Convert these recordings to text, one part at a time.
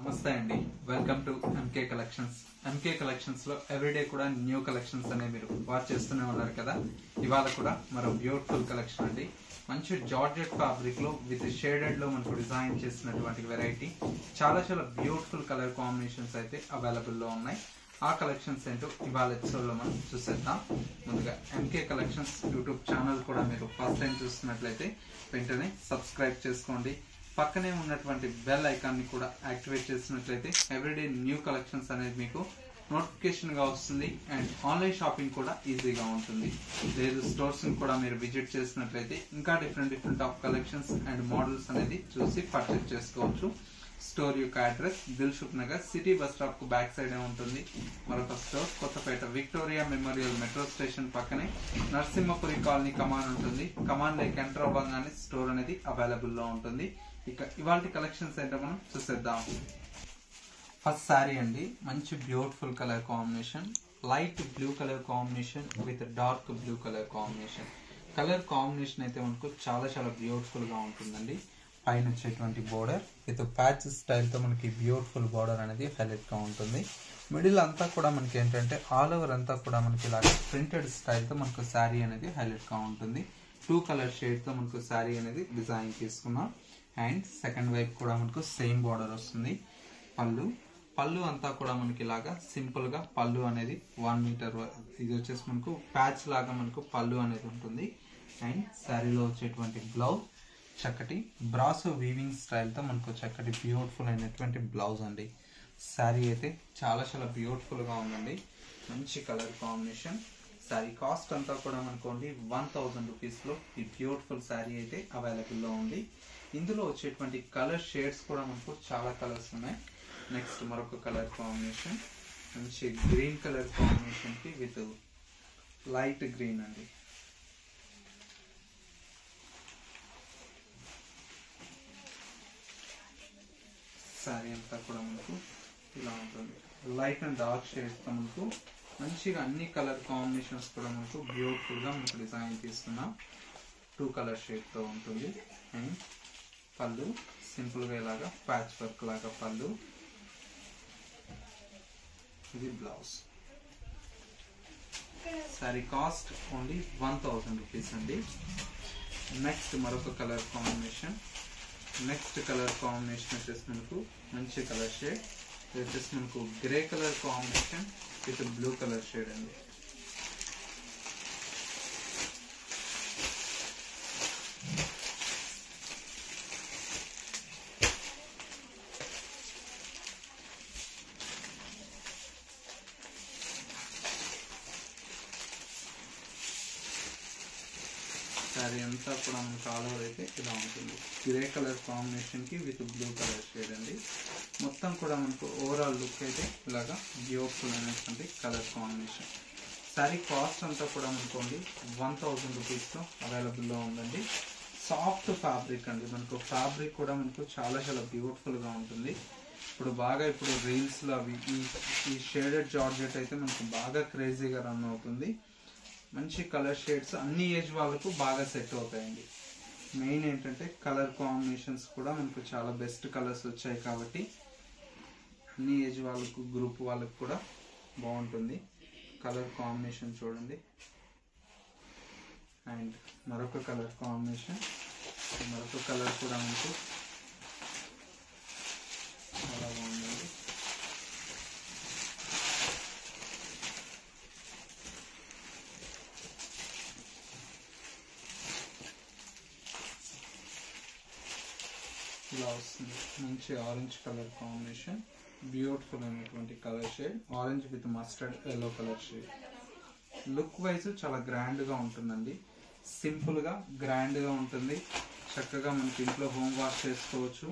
నమస్తే అండి welcome to MK collections MK collections లో ఎవ్రీడే కూడా న్యూ కలెక్షన్స్ అనేవి మీరు వాచ్ చేస్తూనే ఉన్నారు కదా ఇవాళ కూడా మరో బ్యూటిఫుల్ కలెక్షన్ అండి మంచి జార్జెట్ ఫ్యాబ్రిక్ లో విత్ షేడెడ్ లో మనకు డిజైన్ చేసినటువంటి వెరైటీ చాలా చాలా బ్యూటిఫుల్ కలర్ కాంబినేషన్స్ అయితే అవైలబుల్ లో ఉన్నాయి ఆ కలెక్షన్స్ ఏంటో ఇవాళ ఎపిసోడ్ లో మనం చూసేద్దాం ముందుగా ఎంకే కలెక్షన్స్ యూట్యూబ్ ఛానల్ కూడా మీరు ఫస్ట్ టైం చూస్తున్నట్లయితే వెంటనే సబ్స్క్రైబ్ చేసుకోండి పక్కనే ఉన్నటువంటి బెల్ ఐకాన్ ని కూడా యాక్టివేట్ చేసినట్లయితే ఎవ్రీడే న్యూ కలెక్షన్స్ అనేది మీకు నోటిఫికేషన్ గా వస్తుంది అండ్ ఆన్లైన్ షాపింగ్ కూడా ఈజీగా ఉంటుంది లేదు స్టోర్స్ ని కూడా మీరు విజిట్ చేసినట్లయితే ఇంకా different different of collections and models అనేది చూసి పర్చేస్ చేసుకోవచ్చు స్టోర్ యొక్క address Dilsukh Nagar city bus stop కు బ్యాక్ సైడ్ ఉంటుంది మరొక store Kothapet Victoria Memorial metro station పక్కనే నరసింహపురి కాలనీ కమాన్ ఉంటుంది కమాన్ లేక్ ఎంటర్ అవ్వగానే స్టోర్ అనేది అవైలబుల్ లో ఉంటుంది ఇక ఇవాళ కలెక్షన్స్ ఏంటో మనం చూసేద్దాం ఫస్ట్ శారీ అండి మంచి beautiful colour combination light blue colour combination with dark blue colour combination colour combination అయితే మనకు చాలా చాలా బ్యూటిఫుల్ గా ఉంటుందండి పైన వచ్చేటువంటి బోర్డర్ విత్ ప్యాచ్ స్టైల్ తో మనకి బ్యూటిఫుల్ బోర్డర్ అనేది హైలైట్ గా ఉంటుంది మిడిల్ అంతా కూడా మనకి ఏంటంటే ఆల్ ఓవర్ అంతా కూడా మనకి ఇలాగ ప్రింటెడ్ స్టైల్ తో మనకు శారీ అనేది హైలైట్ గా ఉంటుంది టూ కలర్ షేడ్ తో మనకు శారీ అనేది డిజైన్ తీసుకున్నాం అండ్ సెకండ్ వైపు కూడా మనకు సేమ్ బార్డర్ వస్తుంది పళ్ళు పళ్ళు అంతా కూడా మనకి ఇలాగా సింపుల్ గా పళ్ళు అనేది వన్ మీటర్ ఇది వచ్చేసి మనకు ప్యాచ్ లాగా మనకు పళ్ళు అనేది ఉంటుంది అండ్ శారీలో వచ్చేటువంటి బ్లౌజ్ చక్కటి బ్రాసో వీవింగ్ స్టైల్తో మనకు చక్కటి బ్యూటిఫుల్ అయినటువంటి బ్లౌజ్ అండి శారీ అయితే చాలా చాలా బ్యూటిఫుల్గా ఉందండి మంచి కలర్ కాంబినేషన్ శారీ కాస్ట్ అంతా కూడా మనకోండి వన్ థౌజండ్ రూపీస్లో ఈ బ్యూటిఫుల్ శారీ అయితే అవైలబుల్లో ఉంది ఇందులో వచ్చేటువంటి కలర్ షేడ్స్ కూడా మనకు చాలా కలర్స్ ఉన్నాయి నెక్స్ట్ మరొక కలర్ కాంబినేషన్ మంచి గ్రీన్ కలర్ కాంబినేషన్కి విత్ లైట్ గ్రీన్ అండి శారీ అంతా కూడా మనకు ఇలా ఉంటుంది లైట్ అండ్ డార్క్ షేడ్స్తో మనకు మంచిగా అన్ని కలర్ కాంబినేషన్స్ కూడా మనకు బ్యూటిఫుల్గా మనకు డిజైన్ తీసుకున్నాం టూ కలర్ షేడ్తో ఉంటుంది అండ్ పళ్ళు సింపుల్గా ఇలాగా ప్యాచ్ వర్క్ లాగా పళ్ళు ఇది blouse sari cost only one thousand rupees అండి నెక్స్ట్ మరొక colour combination next colour combination వచ్చేసి మనకు మంచి కలర్ షేడ్ ఇది వచ్చేసి మనకు grey colour combination with blue colour shade అండి శారీ అంతా కూడా మనకు ఆల్ ఓవర్ అయితే ఇలా ఉంటుంది గ్రే కలర్ కాంబినేషన్ కి విత్ బ్లూ కలర్ షేడ్ అండి మొత్తం కూడా మనకు ఓవరాల్ లుక్ అయితే ఇలాగా బ్యూటిఫుల్ అయినటువంటి కలర్ కాంబినేషన్ శారీ కాస్ట్ అంతా కూడా మనకోండి వన్ థౌజండ్ రూపీస్తో అవైలబుల్లో ఉందండి సాఫ్ట్ ఫ్యాబ్రిక్ అండి మనకు ఫ్యాబ్రిక్ కూడా మనకు చాలా చాలా బ్యూటిఫుల్గా ఉంటుంది ఇప్పుడు బాగా ఇప్పుడు రీల్స్లో అవి ఈ ఈ షేడెడ్ జార్జెట్ అయితే మనకు బాగా క్రేజీగా రన్ అవుతుంది మంచి కలర్ షేడ్స్ అన్ని ఏజ్ వాళ్ళకు బాగా సెట్ అవుతాయండి మెయిన్ ఏంటంటే కలర్ కాంబినేషన్స్ కూడా మనకు చాలా బెస్ట్ కలర్స్ వచ్చాయి కాబట్టి అన్ని ఏజ్ వాళ్ళకు గ్రూప్ వాళ్ళకు కూడా బాగుంటుంది కలర్ కాంబినేషన్ చూడండి అండ్ మరొక కలర్ కాంబినేషన్ మరొక కలర్ కూడా మనకు చాలా బాగుందండి ఇలా వస్తుంది మంచి ఆరెంజ్ కలర్ కాంబినేషన్ బ్యూటిఫుల్ అయినటువంటి colour shade orange with mustard yellow colour shade look wise చాలా గ్రాండ్గా ఉంటుందండి సింపుల్గా గ్రాండ్గా ఉంటుంది చక్కగా మనకి ఇంట్లో హోమ్ వాష్ చేసుకోవచ్చు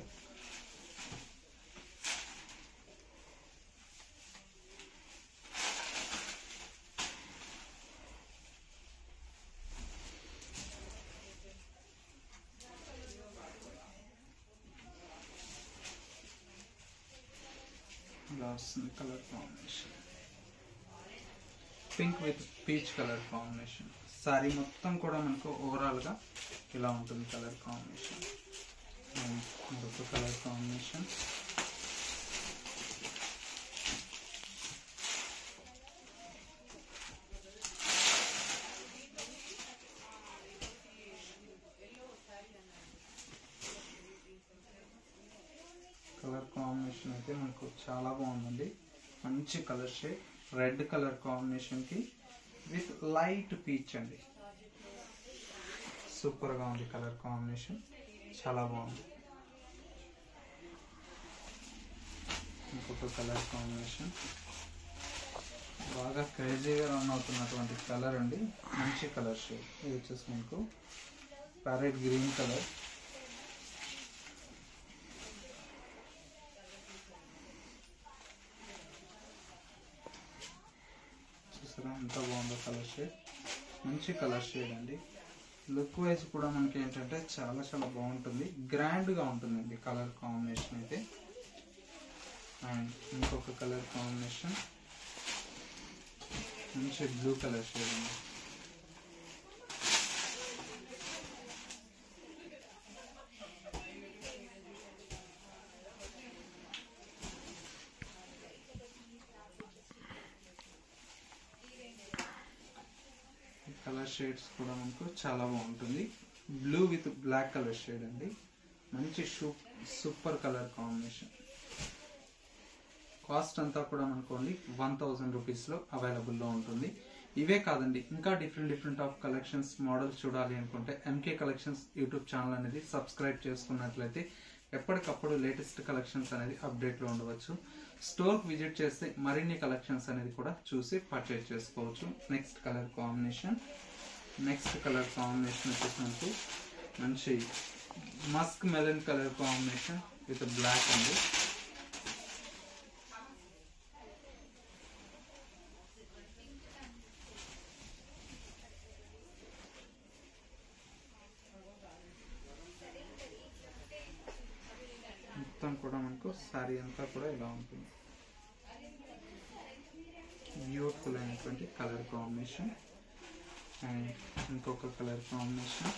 ఇలా వస్తుంది colour combination pink with peach colour combination sari మొత్తం కూడా మనకు ఓవరాల్గా ఇలా ఉంటుంది కలర్ కాంబినేషన్ మరొక కలర్ కాంబినేషన్ కాంబినేషన్ అయితే మనకు చాలా బాగుందండి మంచి కలర్ షేడ్ రెడ్ కలర్ కాంబినేషన్కి విత్ లైట్ పీచ్ అండి సూపర్గా ఉంది కలర్ కాంబినేషన్ చాలా బాగుంది ఇంకొక కలర్ కాంబినేషన్ బాగా క్రేజీగా రన్ అవుతున్నటువంటి కలర్ అండి మంచి కలర్ షేడ్ ఇది వచ్చేసి మీకు ప్యారెట్ గ్రీన్ కలర్ చూసారా ఎంత బాగుందో కలర్ షేడ్ మంచి కలర్ షేడ్ అండి లుక్ వైజ్ కూడా మనకి ఏంటంటే చాలా చాలా బాగుంటుంది గ్రాండ్గా ఉంటుందండి కలర్ కాంబినేషన్ అయితే అండ్ ఇంకొక కలర్ కాంబినేషన్ మంచి బ్లూ కలర్ షేడ్ అండి కలర్ షేడ్స్ కూడా మనకు చాలా బాగుంటుంది blue with black colour shade అండి మంచి shoe super colour combination cost అంతా కూడా మనకోండి వన్ థౌజండ్ రూపీస్లో అవైలబుల్లో ఉంటుంది ఇవే కాదండి ఇంకా different different of collections models చూడాలి అనుకుంటే ఎంకే కలెక్షన్స్ యూట్యూబ్ ఛానల్ అనేది సబ్స్క్రైబ్ చేసుకున్నట్లయితే ఎప్పటికప్పుడు లేటెస్ట్ కలెక్షన్స్ అనేది అప్డేట్లో ఉండవచ్చు స్టోర్ విజిట్ చేస్తే మరిన్ని కలెక్షన్స్ అనేది కూడా చూసి పర్చేజ్ చేసుకోవచ్చు next colour combination next colour combination వచ్చేసి మనకు మంచి musk melon colour combination with black అండి మొత్తం కూడా మనకు శారీ అంతా కూడా ఇలా ఉంటుంది బ్యూటిఫుల్ అయినటువంటి కలర్ కాంబినేషన్ అండ్ ఇంకొక కలర్ కాంబినేషన్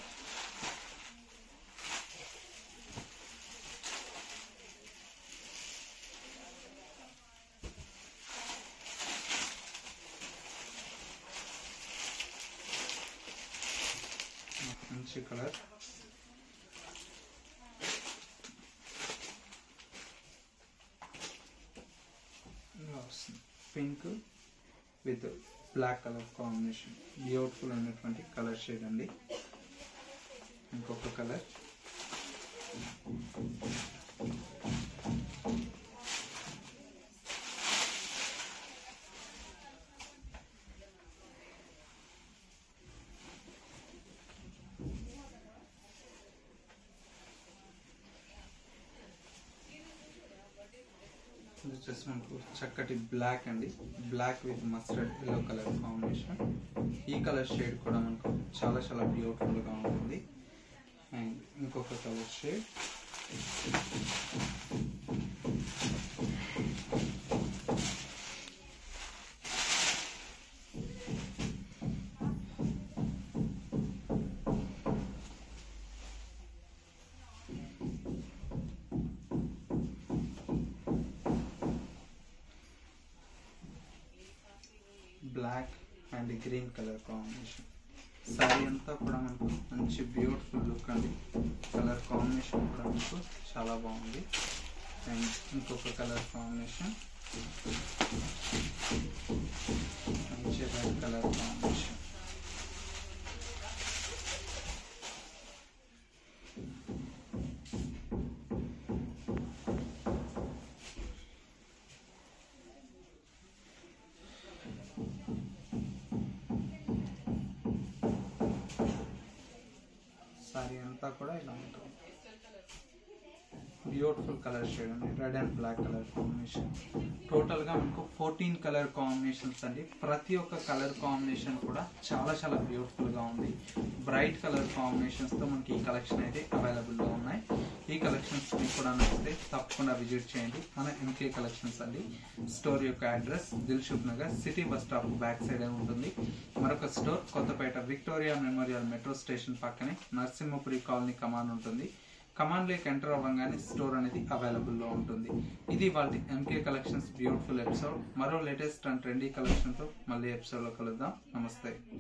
మంచి కలర్ ఇలా వస్తుంది pink with black colour combination beautiful అయినటువంటి కలర్ షేడ్ అండి ఇంకొక కలర్ ఇది వచ్చేసి మనకు చక్కటి బ్లాక్ అండి black with mustard yellow colour combination ఈ కలర్ షేడ్ కూడా మనకు చాలా చాలా బ్యూటిఫుల్ గా ఉంటుంది అండ్ ఇంకొక colour shade black and green colour combination sari అంతా కూడా మనకు మంచి బ్యూటిఫుల్ లుక్ అండి కలర్ కాంబినేషన్ కూడా మనకు చాలా బాగుంది అండ్ ఇంకొక కలర్ కాంబినేషన్ మంచి రెడ్ కలర్ కాంబినేషన్ సారీ అంతా కూడా ఇలా ఉంటుంది బ్యూటిఫుల్ కలర్ షేడ్ అండి red and black colour combination total గా మనకు ఫోర్టీన్ కలర్ కాంబినేషన్స్ అండి ప్రతి ఒక్క కలర్ కాంబినేషన్ కూడా చాలా చాలా బ్యూటిఫుల్ గా ఉంది బ్రైట్ కలర్ కాంబినేషన్స్ తో మనకి ఈ కలెక్షన్ అయితే అవైలబుల్ లో ఉన్నాయి ఈ కలెక్షన్స్ మీకు కూడా నచ్చితే తప్పకుండా విజిట్ చేయండి మన ఎంకే కలెక్షన్స్ అండి స్టోర్ యొక్క address Dilsukhnagar city bus stop back side ఉంటుంది మరొక store Kothapet Victoria Memorial metro station పక్కనే నరసింహపురి కాలనీ కమాన్ ఉంటుంది కమాన్ లేక్ ఎంటర్ అవ్వగానే స్టోర్ అనేది అవైలబుల్లో ఉంటుంది ఇది వాళ్ళ ఎంకే కలెక్షన్స్ బ్యూటిఫుల్ ఎపిసోడ్ మరో లేటెస్ట్ అండ్ ట్రెండీ కలెక్షన్తో మళ్ళీ ఎపిసోడ్లో కలుద్దాం నమస్తే